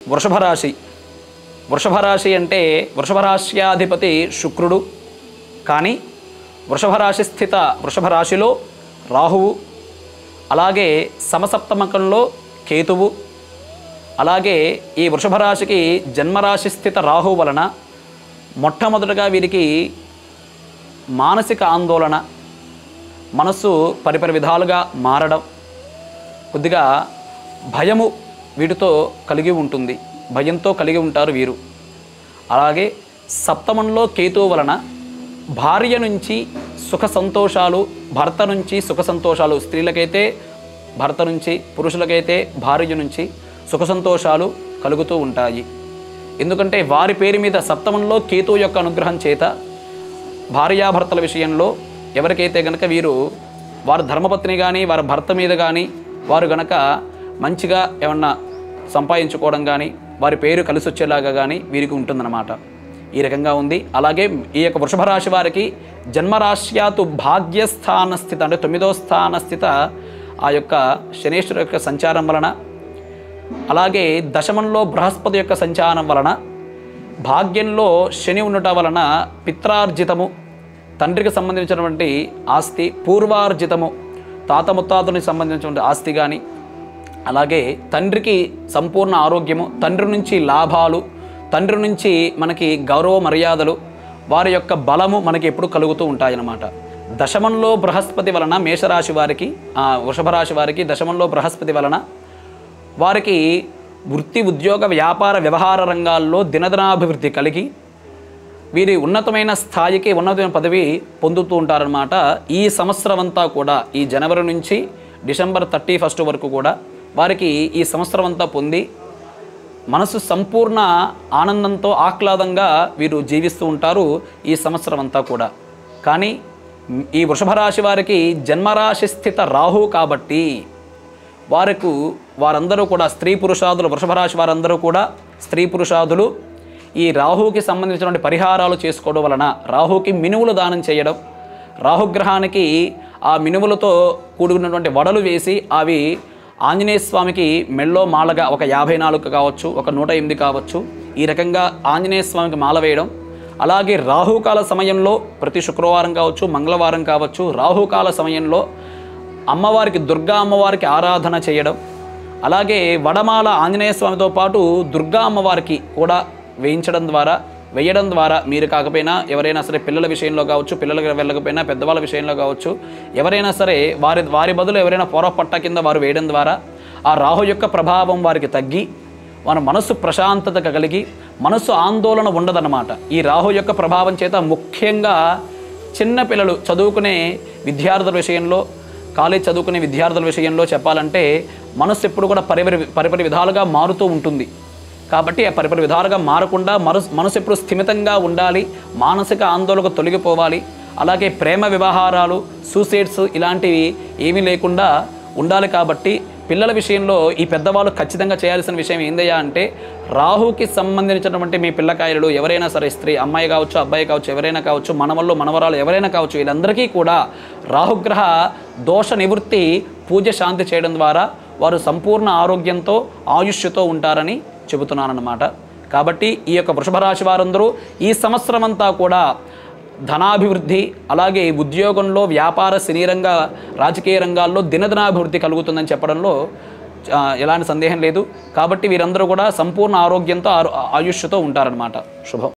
వృషభ రాశి వృషభ రాశి అంటే వృషభ రాశ్యాధిపతి శుక్రుడు కానీ వృషభ రాశి స్థిత వృషభ రాశిలో రాహువు అలాగే సమసప్తమకంలో కేతువు అలాగే ఈ వృషభ రాశికి జన్మరాశి స్థిత రాహు వలన మొట్టమొదటగా వీరికి మానసిక ఆందోళన మనస్సు పరిపరి విధాలుగా మారడం కొద్దిగా భయము వీటితో కలిగి ఉంటుంది భయంతో కలిగి ఉంటారు వీరు అలాగే సప్తమంలో కేతువు వలన భార్య నుంచి సుఖ సంతోషాలు భర్త నుంచి సుఖ సంతోషాలు స్త్రీలకైతే భర్త నుంచి పురుషులకైతే భార్య నుంచి సుఖ సంతోషాలు కలుగుతూ ఉంటాయి ఎందుకంటే వారి పేరు మీద సప్తమంలో కేతువు యొక్క అనుగ్రహం చేత భార్యాభర్తల విషయంలో ఎవరికైతే గనక వీరు వారి ధర్మపత్ని కానీ వారి భర్త మీద కానీ వారు గనక మంచిగా ఏమన్నా సంపాదించుకోవడం కానీ వారి పేరు కలిసి వచ్చేలాగా కానీ వీరికి ఉంటుందన్నమాట ఈ రకంగా ఉంది అలాగే ఈ యొక్క వృషభ రాశి వారికి జన్మరాశ్యాతు భాగ్యస్థాన స్థిత అంటే తొమ్మిదో స్థాన స్థిత ఆ యొక్క శనేశ్వరు యొక్క సంచారం వలన అలాగే దశమంలో బృహస్పతి యొక్క సంచారం వలన భాగ్యంలో శని ఉండటం వలన పిత్రార్జితము తండ్రికి సంబంధించినటువంటి ఆస్తి పూర్వార్జితము తాత ముత్తాతనికి సంబంధించినటువంటి ఆస్తి కానీ అలాగే తండ్రికి సంపూర్ణ ఆరోగ్యము తండ్రి నుంచి లాభాలు తండ్రి నుంచి మనకి గౌరవ మర్యాదలు వారి యొక్క బలము మనకి ఎప్పుడు కలుగుతూ ఉంటాయన్నమాట దశమంలో బృహస్పతి వలన మేషరాశి వారికి ఆ, వృషభ రాశి వారికి దశమంలో బృహస్పతి వలన వారికి వృత్తి ఉద్యోగ వ్యాపార వ్యవహార రంగాల్లో దినదినాభివృద్ధి కలిగి వీరి ఉన్నతమైన స్థాయికి ఉన్నతమైన పదవి పొందుతూ ఉంటారనమాట ఈ సంవత్సరం అంతా కూడా ఈ జనవరి నుంచి డిసెంబర్ థర్టీ ఫస్ట్ వరకు కూడా వారికి ఈ సంవత్సరం అంతా పొంది మనసు సంపూర్ణ ఆనందంతో ఆహ్లాదంగా వీరు జీవిస్తూ ఉంటారు ఈ సంవత్సరం అంతా కూడా కానీ ఈ వృషభ రాశి వారికి జన్మరాశి స్థిత రాహు కాబట్టి వారికి వారందరూ కూడా స్త్రీ పురుషాదులు వృషభ రాశి వారందరూ కూడా స్త్రీ పురుషాదులు ఈ రాహుకి సంబంధించినటువంటి పరిహారాలు చేసుకోవడం వలన రాహుకి మినువులు దానం చేయడం రాహుగ్రహానికి ఆ మినువులతో కూడుకున్నటువంటి వడలు వేసి అవి ఆంజనేయ స్వామికి మెళ్ళో మాలగా ఒక యాభై నాలుగు కావచ్చు ఒక నూట ఎనిమిది కావచ్చు ఈ రకంగా ఆంజనేయ స్వామికి మాల వేయడం అలాగే రాహుకాల సమయంలో ప్రతి శుక్రవారం కావచ్చు మంగళవారం కావచ్చు రాహుకాల సమయంలో అమ్మవారికి దుర్గా అమ్మవారికి ఆరాధన చేయడం అలాగే వడమాల ఆంజనేయ స్వామితో పాటు దుర్గా అమ్మవారికి కూడా వేయించడం ద్వారా వేయడం ద్వారా మీరు కాకపోయినా ఎవరైనా సరే పిల్లల విషయంలో కావచ్చు పిల్లలకు వెళ్ళకపోయినా పెద్దవాళ్ళ విషయంలో కావచ్చు ఎవరైనా సరే వారి వారి బదులు ఎవరైనా పొరపట్ట కింద వారు వేయడం ద్వారా ఆ రాహు యొక్క ప్రభావం వారికి తగ్గి మన మనస్సు ప్రశాంతత కలిగి మనస్సు ఆందోళన ఉండదన్నమాట ఈ రాహు యొక్క ప్రభావం చేత ముఖ్యంగా చిన్న పిల్లలు చదువుకునే విద్యార్థుల విషయంలో కాలేజ్ చదువుకునే విద్యార్థుల విషయంలో చెప్పాలంటే మనస్సు ఎప్పుడు కూడా పరిపరి పరిపరి విధాలుగా మారుతూ ఉంటుంది కాబట్టి ఆ పరిపరి విధాలుగా మారకుండా మనసు మనసు ఎప్పుడు స్థిమితంగా ఉండాలి మానసిక ఆందోళనకు తొలగిపోవాలి అలాగే ప్రేమ వ్యవహారాలు సూసైడ్స్ ఇలాంటివి ఏమీ లేకుండా ఉండాలి కాబట్టి పిల్లల విషయంలో ఈ పెద్దవాళ్ళు ఖచ్చితంగా చేయాల్సిన విషయం ఏందయ్యా అంటే రాహుకి సంబంధించినటువంటి మీ పిల్లకాయలు ఎవరైనా సరే స్త్రీ అమ్మాయి కావచ్చు అబ్బాయి కావచ్చు ఎవరైనా కావచ్చు మనవళ్ళు మనవరాలు ఎవరైనా కావచ్చు వీళ్ళందరికీ కూడా రాహుగ్రహ దోష నివృత్తి పూజ శాంతి చేయడం ద్వారా వారు సంపూర్ణ ఆరోగ్యంతో ఆయుష్తో ఉంటారని చెబుతున్నానన్నమాట కాబట్టి ఈ యొక్క వృషభ రాశి వారందరూ ఈ సంవత్సరం అంతా కూడా ధనాభివృద్ధి అలాగే ఉద్యోగంలో వ్యాపార శరీరంగా రాజకీయ రంగాల్లో దినదినాభివృద్ధి కలుగుతుందని చెప్పడంలో ఆ, ఎలాంటి సందేహం లేదు కాబట్టి వీరందరూ కూడా సంపూర్ణ ఆరోగ్యంతో ఆరు- ఆయుష్తో ఉంటారనమాట శుభం